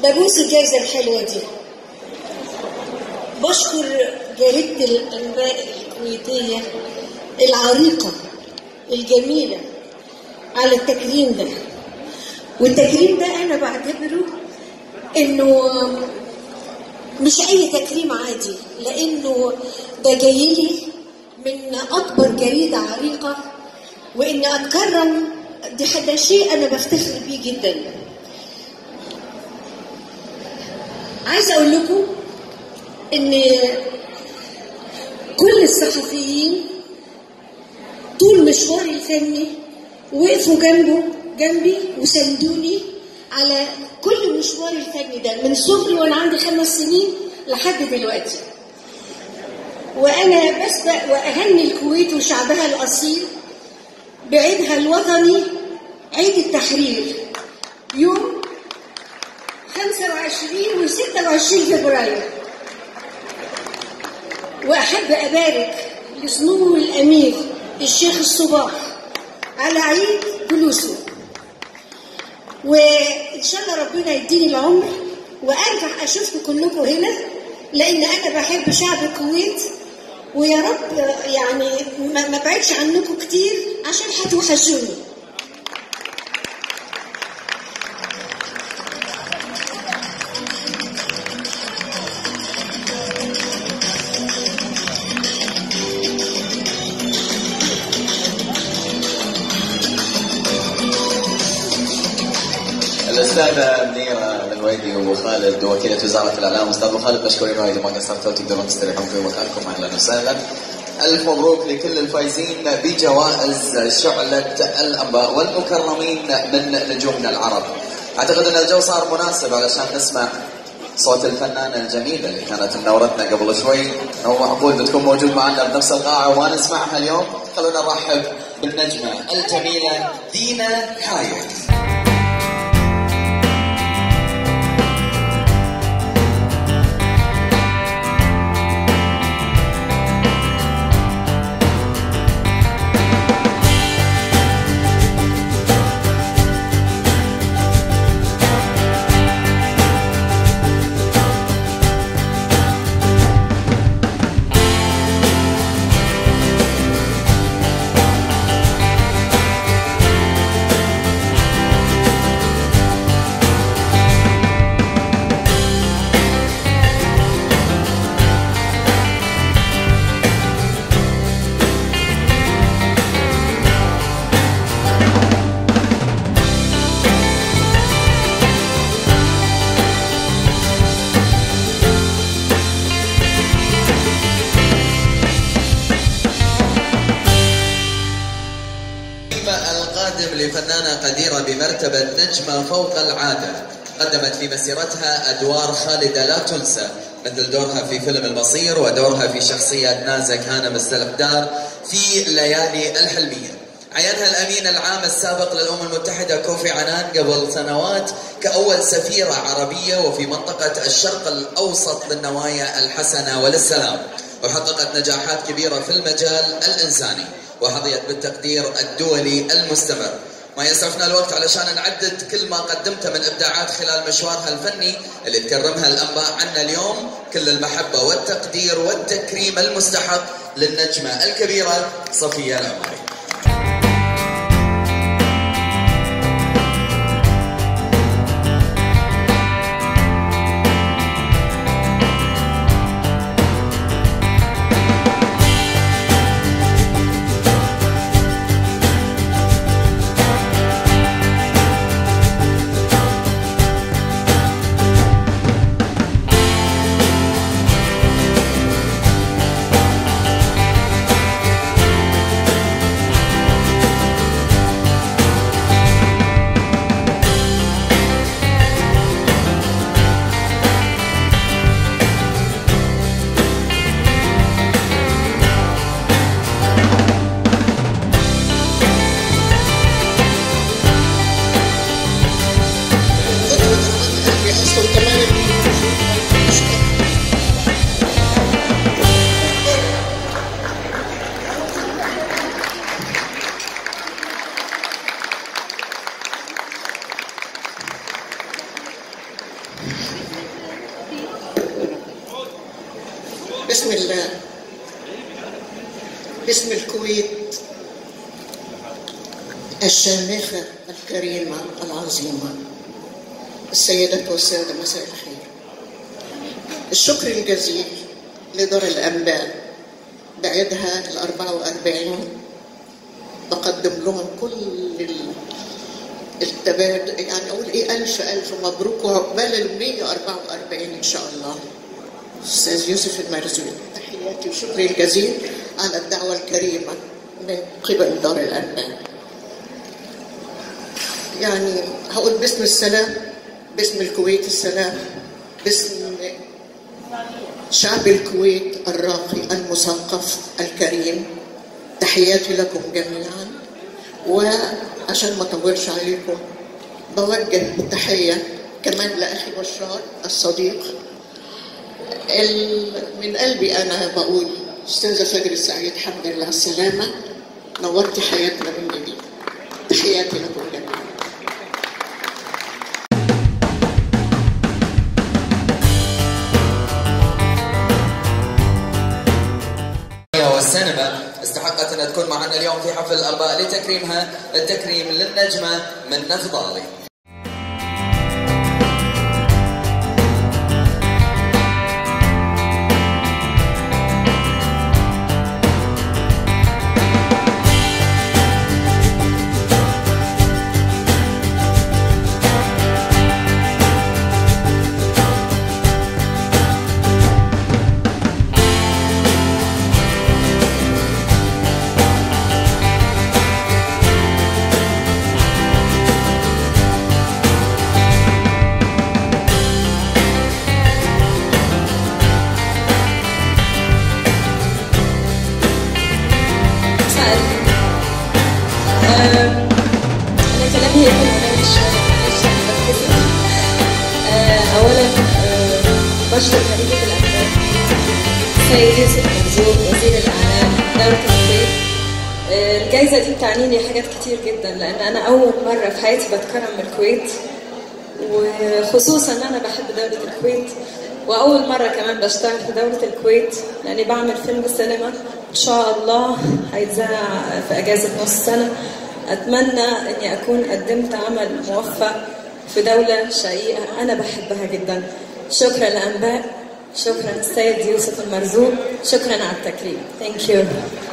ببوس الجايزة الحلوة دي بشكر جريدة الأنباء الكويتية العريقة الجميلة على التكريم ده والتكريم ده أنا بعتبره إنه مش أي تكريم عادي لأنه ده جاي لي من أكبر جريدة عريقة وإن أتكرم دي ده شيء أنا بفتخر بيه جدا عايزة أقول لكم إن كل الصحفيين طول مشواري الفني وقفوا جنبه جنبي وساندوني على كل مشواري الفني ده من صغري وانا عندي خمس سنين لحد دلوقتي وانا بسبق واهني الكويت وشعبها الاصيل بعيدها الوطني عيد التحرير يوم 25 و 26 فبراير واحب ابارك لسمو الامير الشيخ الصباح على عيد جلوسه وان شاء الله ربنا يديني العمر وارجع اشوفكم كلكم هنا لان انا بحب شعب الكويت ويا رب يعني ما ما بعدش عنكم كتير عشان هتوحشوني الاستاذه منيره الويدي وابو خالد وكيله وزاره الاعلام استاذ ابو خالد مشكورين وايد ما قصرتوا تقدرون تستريحون في مكانكم اهلا وسهلا الف مبروك لكل الفايزين بجوائز شعله الانباء والمكرمين من نجومنا العرب. اعتقد ان الجو صار مناسب علشان نسمع صوت الفنانة الجميلة اللي كانت منورتنا قبل شوي هو معقول تكون موجود معنا بنفس القاعة وما نسمعها اليوم خلونا نرحب بالنجمة الجميلة دينا كايو القادم لفنانة قديرة بمرتبة نجمة فوق العادة قدمت في مسيرتها أدوار خالدة لا تنسى مثل دورها في فيلم البصير ودورها في شخصية نازك هانم السلفدار في ليالي الحلمية عينها الأمين العام السابق للأمم المتحدة كوفي عنان قبل سنوات كأول سفيرة عربية وفي منطقة الشرق الأوسط للنوايا الحسنة وللسلام وحققت نجاحات كبيرة في المجال الإنساني وحظيت بالتقدير الدولي المستمر ما يسعفنا الوقت علشان نعدد كل ما قدمته من ابداعات خلال مشوارها الفني اللي تكرمها الانباء عنا اليوم كل المحبه والتقدير والتكريم المستحق للنجمه الكبيره صفيه العمري. بسم الله باسم الكويت الشامخة الكريمة العظيمة السيدات والسادة مساء الخير الشكر الجزيل لدار الأنباء بعيدها ال 44 بقدم لهم كل ال- التبادل يعني أقول إيه ألف ألف مبروك وعقبال ال 144 إن شاء الله أستاذ يوسف المرزوق تحياتي وشكري الجزيل على الدعوة الكريمة من قبل دار الأنباء يعني هقول باسم السلام باسم الكويت السلام باسم شعب الكويت الراقي المثقف الكريم تحياتي لكم جميعا وعشان ما اطولش عليكم بوجه تحيه كمان لاخي بشار الصديق ال- من قلبي انا بقول استاذه فجر السعيد الحمد لله على السلامه نورتي حياتنا من جديد تحياتي لكم جميعا والسينما استحقت أن تكون معنا اليوم في حفل الأرباء لتكريمها التكريم للنجمة من نفضالي سأل آه، أنا كلامي هيكون قليل شوية معلش أنا بتكسف آه، أولا آه، بشكر خليفة الأنباء سيد يوسف مرزوق وزير الإعلام دولة الكويت آه، الجايزة دي بتعني لي حاجات كتير جدا لأن أنا أول مرة في حياتي بتكرم من الكويت وخصوصا ان انا بحب دولة الكويت واول مرة كمان بشتغل في دولة الكويت لاني بعمل فيلم سينما ان شاء الله هيتذاع في اجازة نص سنة اتمنى اني اكون قدمت عمل موفق في دولة شقيقة انا بحبها جدا شكرا لانباء شكرا السيد يوسف المرزوق شكرا على التكريم ثانك يو